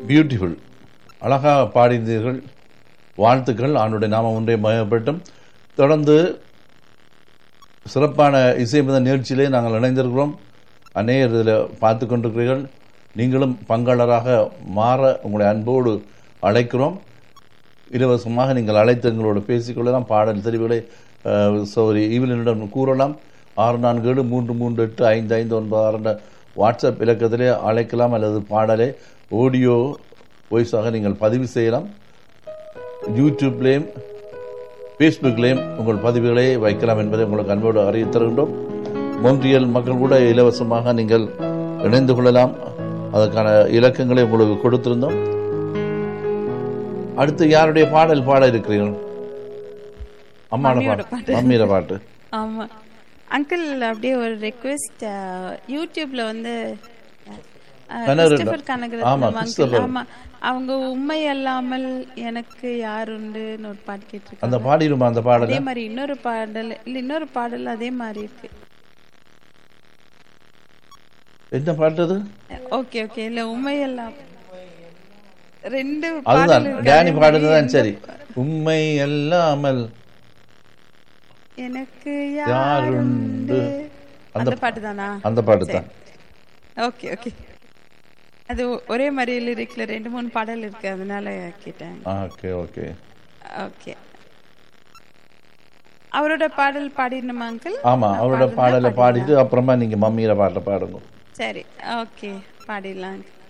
Beautiful அழகாக பாடினீர்கள் வாழ்த்துக்கள் ஆண்டுடைய நாமம் ஒன்றே மயப்பட்டும் தொடர்ந்து சிறப்பான இசைமித நிகழ்ச்சியிலே நாங்கள் இணைந்திருக்கிறோம் அநேகர் இதில் பார்த்து கொண்டிருக்கிறீர்கள் நீங்களும் பங்காளராக மாற உங்களுடைய அன்போடு அழைக்கிறோம் இலவசமாக நீங்கள் அழைத்து எங்களோடு பேசிக்கொள்ளலாம் பாடல் தெரிவுகளை சௌரி ஈவிலினிடம் கூறலாம் ஆறு நான்கு ஏழு மூன்று மூன்று எட்டு ஐந்து ஐந்து ஒன்பது ஆறு என்ற வாட்ஸ்அப் இலக்கத்திலே அழைக்கலாம் அல்லது பாடலை ஆடியோ வாய்ஸாக நீங்கள் பதிவு செய்யலாம் யூடியூப்லேயும் ஃபேஸ்புக்லேயும் உங்கள் பதிவுகளை வைக்கலாம் என்பதை உங்களுக்கு அன்போடு அறிவித் தருகின்றோம் மொன்றியல் மக்கள் கூட இலவசமாக நீங்கள் இணைந்து கொள்ளலாம் அதற்கான இலக்கங்களை உங்களுக்கு கொடுத்திருந்தோம் அடுத்து யாருடைய பாடல் பாட இருக்கிறீர்கள் அம்மாட மம்மியோட பாட்டு பாட்டு. மம்மியோட பாட்டு ஆமா அங்கிள் அப்படியே ஒரு ரெக்வெஸ்ட் யூடியூப்ல வந்து அஹ், கனகரட்னம். கிறிஸ்டபர் கனகரத்னம் ஆமா, uncle. கிறிஸ்டபர். ஆமா அவங்க உண்மை அல்லாமல் எனக்கு யாருண்டுன்னு ஒரு பாட்டு அந்த கேட்டிருக்காங்க பாடிடுமா அந்த பாடலை அதே மாதிரி இன்னொரு பாடல் இல்ல இன்னொரு பாடல் அதே மாதிரி இருக்கு என்ன பாட்டு அது ஓகே ஓகே இல்ல உண்மை எல்லாம் ரெண்டு அதுதான் பாடல் இருக்கு. டேனி அதே பாடுறதுதான் மாதிரி சரி உண்மை அல்லாமல் எனக்கு யாருண்டு? யாருண்டு அந்த அந்த பாட்டு தானா அந்த பாட்டு தான் ஓகே ஓகே அது ஒ- ஒரே மாதிரி லிரிக்ல ரெண்டு மூணு பாடல் இருக்கு அதனால கேட்டேன் ஓகே ஓகே ஓகே அவரோட பாடல் பாடிடணுமா அங்கிள் ஆமா அவரோட பாடலை பாடிட்டு அப்புறமா நீங்க மம்மியோட பாட்டை பாடுங்க சரி ஓகே பாடிடலாம் uncle.